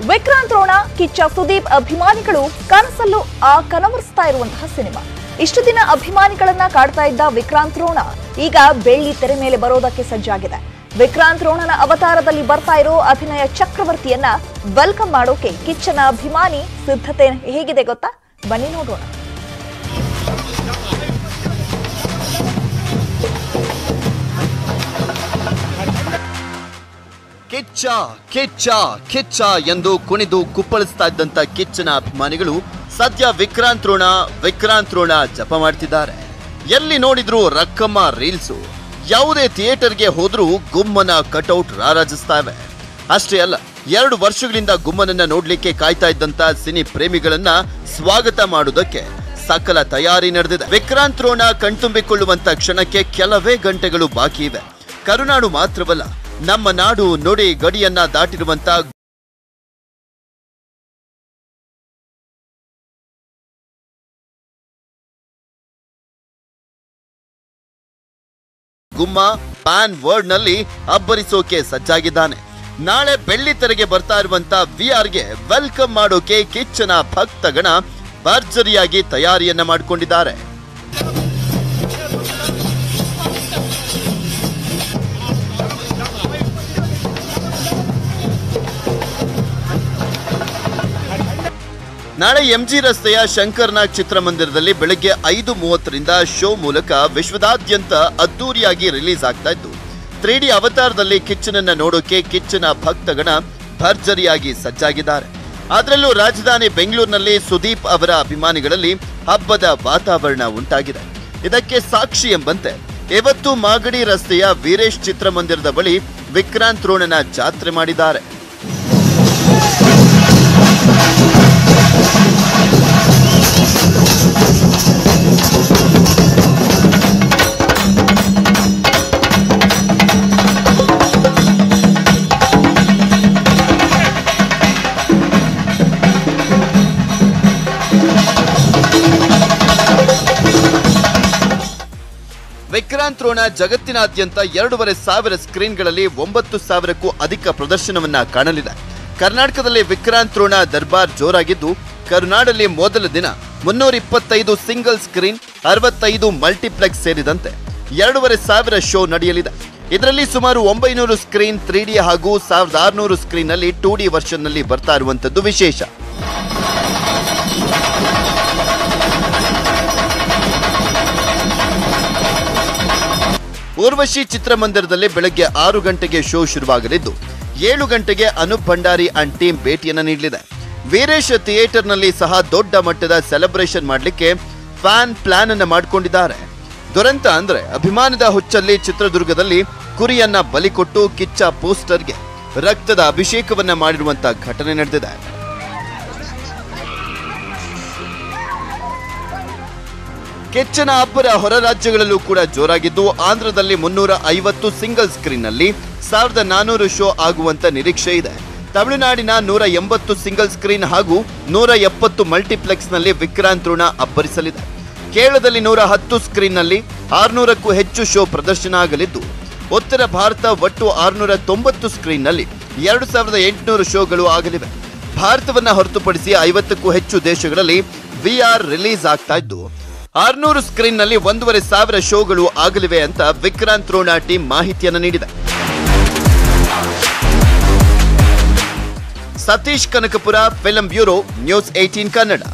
ವಿಕ್ರಾಂತ್ ರೋಣ ಕಿಚ್ಚ ಸುದೀಪ್ ಅಭಿಮಾನಿಗಳು ಕನಸಲ್ಲೂ ಆ ಕನವರಿಸ್ತಾ ಇರುವಂತಹ ಸಿನಿಮಾ ಇಷ್ಟು ದಿನ ಅಭಿಮಾನಿಗಳನ್ನ ಕಾಡ್ತಾ ಇದ್ದ ವಿಕ್ರಾಂತ್ ರೋಣ ಈಗ ಬೆಳ್ಳಿ ತೆರೆ ಮೇಲೆ ಬರೋದಕ್ಕೆ ಸಜ್ಜಾಗಿದೆ ವಿಕ್ರಾಂತ್ ರೋಣನ ಅವತಾರದಲ್ಲಿ ಬರ್ತಾ ಇರೋ ಅಭಿನಯ ಚಕ್ರವರ್ತಿಯನ್ನ ವೆಲ್ಕಮ್ ಮಾಡೋಕೆ ಕಿಚ್ಚನ ಅಭಿಮಾನಿ ಸಿದ್ಧತೆ ಹೇಗಿದೆ ಗೊತ್ತಾ ಬನ್ನಿ ನೋಡೋಣ ಕಿಚ್ಚ ಕಿಚ್ಚ ಕಿಚ್ಚ ಎಂದು ಕುಣಿದು ಕುಪ್ಪಳಿಸ್ತಾ ಇದ್ದಂತ ಕಿಚ್ಚನ ಅಭಿಮಾನಿಗಳು ಸದ್ಯ ವಿಕ್ರಾಂತ್ ರೋಣ ವಿಕ್ರಾಂತ್ ರೋಣ ಜಪ ಮಾಡ್ತಿದ್ದಾರೆ ಎಲ್ಲಿ ನೋಡಿದ್ರು ರಕ್ಕಮ್ಮ ರೀಲ್ಸು ಯಾವುದೇ ಥಿಯೇಟರ್ಗೆ ಹೋದ್ರೂ ಗುಮ್ಮನ ಕಟೌಟ್ ರಾರಾಜಿಸ್ತಾ ಇವೆ ಅಷ್ಟೇ ಅಲ್ಲ ಎರಡು ವರ್ಷಗಳಿಂದ ಗುಮ್ಮನನ್ನ ನೋಡ್ಲಿಕ್ಕೆ ಕಾಯ್ತಾ ಇದ್ದಂತ ಸಿನಿ ಪ್ರೇಮಿಗಳನ್ನ ಸ್ವಾಗತ ಮಾಡುವುದಕ್ಕೆ ಸಕಲ ತಯಾರಿ ನಡೆದಿದೆ ವಿಕ್ರಾಂತ್ ರೋಣ ಕಣ್ತುಂಬಿಕೊಳ್ಳುವಂತ ಕ್ಷಣಕ್ಕೆ ಕೆಲವೇ ಗಂಟೆಗಳು ಬಾಕಿ ಇವೆ ಕರುನಾಡು ಮಾತ್ರವಲ್ಲ ನಮ್ಮ ನಾಡು ನುಡಿ ಗಡಿಯನ್ನ ದಾಟಿರುವಂತ ಗುಮ್ಮ ಪ್ಯಾನ್ ವರ್ಡ್ ನಲ್ಲಿ ಅಬ್ಬರಿಸೋಕೆ ಸಜ್ಜಾಗಿದ್ದಾನೆ ನಾಳೆ ಬೆಳ್ಳಿ ತೆರೆಗೆ ಬರ್ತಾ ಇರುವಂತ ವಿ ಗೆ ವೆಲ್ಕಮ್ ಮಾಡೋಕೆ ಕಿಚ್ಚನ ಭಕ್ತಗಣ ಭರ್ಜರಿಯಾಗಿ ತಯಾರಿಯನ್ನ ಮಾಡಿಕೊಂಡಿದ್ದಾರೆ ನಾಳೆ ಎಂಜಿ ರಸ್ತೆಯ ಶಂಕರ್ನಾಗ್ ಚಿತ್ರಮಂದಿರದಲ್ಲಿ ಬೆಳಗ್ಗೆ ಐದು ಮೂವತ್ತರಿಂದ ಶೋ ಮೂಲಕ ವಿಶ್ವದಾದ್ಯಂತ ಅದ್ದೂರಿಯಾಗಿ ರಿಲೀಸ್ ಆಗ್ತಾ ಇದ್ದು ತ್ರೀ ಡಿ ಅವತಾರದಲ್ಲಿ ಕಿಚ್ಚನನ್ನ ನೋಡೋಕೆ ಕಿಚ್ಚನ ಭಕ್ತಗಣ ಭರ್ಜರಿಯಾಗಿ ಸಜ್ಜಾಗಿದ್ದಾರೆ ಅದರಲ್ಲೂ ರಾಜಧಾನಿ ಬೆಂಗಳೂರಿನಲ್ಲಿ ಸುದೀಪ್ ಅವರ ಅಭಿಮಾನಿಗಳಲ್ಲಿ ಹಬ್ಬದ ವಾತಾವರಣ ಉಂಟಾಗಿದೆ ಇದಕ್ಕೆ ಸಾಕ್ಷಿ ಎಂಬಂತೆ ಇವತ್ತು ಮಾಗಡಿ ರಸ್ತೆಯ ವೀರೇಶ್ ಚಿತ್ರಮಂದಿರದ ಬಳಿ ವಿಕ್ರಾಂತ್ ರೋಣನ ಜಾತ್ರೆ ಮಾಡಿದ್ದಾರೆ ವಿಕ್ರಾಂತ್ ರೋಣ ಜಗತ್ತಿನಾದ್ಯಂತ ಎರಡೂವರೆ ಸಾವಿರ ಸ್ಕ್ರೀನ್ಗಳಲ್ಲಿ ಒಂಬತ್ತು ಸಾವಿರಕ್ಕೂ ಅಧಿಕ ಪ್ರದರ್ಶನವನ್ನ ಕಾಣಲಿದೆ ಕರ್ನಾಟಕದಲ್ಲಿ ವಿಕ್ರಾಂತ್ ರೋಣ ದರ್ಬಾರ್ ಜೋರಾಗಿದ್ದು ಕರುನಾಡಲ್ಲಿ ಮೊದಲ ದಿನ ಮುನ್ನೂರ ಇಪ್ಪತ್ತೈದು ಸಿಂಗಲ್ ಸ್ಕ್ರೀನ್ ಅರವತ್ತೈದು ಮಲ್ಟಿಪ್ಲೆಕ್ಸ್ ಸೇರಿದಂತೆ ಎರಡೂವರೆ ಸಾವಿರ ಶೋ ನಡೆಯಲಿದೆ ಇದರಲ್ಲಿ ಸುಮಾರು ಒಂಬೈನೂರು ಸ್ಕ್ರೀನ್ ತ್ರೀ ಡಿ ಹಾಗೂ ಸಾವಿರದ ಆರುನೂರು ಸ್ಕ್ರೀನ್ ನಲ್ಲಿ ಟೂ ಡಿ ವರ್ಷನ್ ನಲ್ಲಿ ಬರ್ತಾ ಇರುವಂತದ್ದು ವಿಶೇಷ ಊರ್ವಶಿ ಚಿತ್ರಮಂದಿರದಲ್ಲಿ ಬೆಳಗ್ಗೆ ಆರು ಗಂಟೆಗೆ ಶೋ ಶುರುವಾಗಲಿದ್ದು ಏಳು ಗಂಟೆಗೆ ಅನೂಪ್ ಭಂಡಾರಿ ಅಂಡ್ ಟೀಮ್ ಭೇಟಿಯನ್ನ ನೀಡಲಿದೆ ವೀರೇಶ್ ಥಿಯೇಟರ್ನಲ್ಲಿ ಸಹ ದೊಡ್ಡ ಮಟ್ಟದ ಸೆಲೆಬ್ರೇಷನ್ ಮಾಡಲಿಕ್ಕೆ ಫ್ಯಾನ್ ಪ್ಲಾನ್ ಅನ್ನ ಮಾಡಿಕೊಂಡಿದ್ದಾರೆ ದುರಂತ ಅಂದ್ರೆ ಅಭಿಮಾನದ ಹುಚ್ಚಲ್ಲಿ ಚಿತ್ರದುರ್ಗದಲ್ಲಿ ಕುರಿಯನ್ನ ಬಲಿ ಕೊಟ್ಟು ಕಿಚ್ಚ ಪೋಸ್ಟರ್ಗೆ ರಕ್ತದ ಅಭಿಷೇಕವನ್ನ ಮಾಡಿರುವಂತ ಘಟನೆ ನಡೆದಿದೆ ಕೆಚ್ಚನ ಅಬ್ಬರ ಹೊರ ರಾಜ್ಯಗಳಲ್ಲೂ ಕೂಡ ಜೋರಾಗಿದ್ದು ಆಂಧ್ರದಲ್ಲಿ ಮುನ್ನೂರ ಐವತ್ತು ಸಿಂಗಲ್ ಸ್ಕ್ರೀನ್ ನಲ್ಲಿ ಸಾವಿರದ ನಾನೂರು ಶೋ ಆಗುವಂತ ನಿರೀಕ್ಷೆ ಇದೆ ತಮಿಳುನಾಡಿನ ನೂರ ಎಂಬತ್ತು ಸಿಂಗಲ್ ಸ್ಕ್ರೀನ್ ಹಾಗೂ ನೂರ ಎಪ್ಪತ್ತು ಮಲ್ಟಿಪ್ಲೆಕ್ಸ್ ನಲ್ಲಿ ವಿಕ್ರಾಂತ್ ಋಣ ಅಬ್ಬರಿಸಲಿದೆ ಕೇರಳದಲ್ಲಿ ನೂರ ಹತ್ತು ಸ್ಕ್ರೀನ್ ನಲ್ಲಿ ಆರುನೂರಕ್ಕೂ ಹೆಚ್ಚು ಶೋ ಪ್ರದರ್ಶನ ಆಗಲಿದ್ದು ಉತ್ತರ ಭಾರತ ಒಟ್ಟು ಆರುನೂರ ತೊಂಬತ್ತು ಸ್ಕ್ರೀನ್ ನಲ್ಲಿ ಎರಡು ಸಾವಿರದ ಎಂಟುನೂರು ಶೋಗಳು ಆಗಲಿವೆ ಭಾರತವನ್ನ ಹೊರತುಪಡಿಸಿ ಐವತ್ತಕ್ಕೂ ಹೆಚ್ಚು ದೇಶಗಳಲ್ಲಿ ವಿಆರ್ ರಿಲೀಸ್ ಆಗ್ತಾ ಇದ್ದು ಆರ್ನೂರು ಸ್ಕ್ರೀನ್ ನಲ್ಲಿ ಒಂದೂವರೆ ಸಾವಿರ ಶೋಗಳು ಆಗಲಿವೆ ಅಂತ ವಿಕ್ರಾಂತ್ ರೋಣ ಟೀಮ್ ಮಾಹಿತಿಯನ್ನು ನೀಡಿದೆ Satish Kanakapura film bureau news eighteen Kannada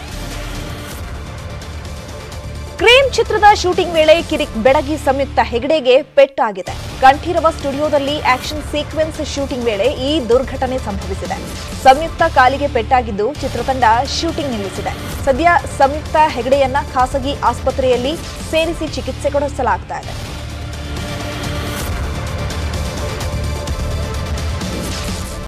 ಕ್ರೇಮ್ ಚಿತ್ರದ ಶೂಟಿಂಗ್ ವೇಳೆ ಕಿರಿಕ್ ಬೆಡಗಿ ಸಂಯುಕ್ತ ಹೆಗಡೆಗೆ ಪೆಟ್ಟಾಗಿದೆ ಕಂಠೀರವ ಸ್ಟುಡಿಯೋದಲ್ಲಿ ಆಕ್ಷನ್ ಸೀಕ್ವೆನ್ಸ್ ಶೂಟಿಂಗ್ ವೇಳೆ ಈ ದುರ್ಘಟನೆ ಸಂಭವಿಸಿದೆ ಸಂಯುಕ್ತ ಕಾಲಿಗೆ ಪೆಟ್ಟಾಗಿದ್ದು ಚಿತ್ರತಂಡ ಶೂಟಿಂಗ್ ನಿಲ್ಲಿಸಿದೆ ಸದ್ಯ ಸಂಯುಕ್ತ ಹೆಗಡೆಯನ್ನ ಖಾಸಗಿ ಆಸ್ಪತ್ರೆಯಲ್ಲಿ ಸೇರಿಸಿ ಚಿಕಿತ್ಸೆ ಕೊಡಿಸಲಾಗ್ತಾ ಇದೆ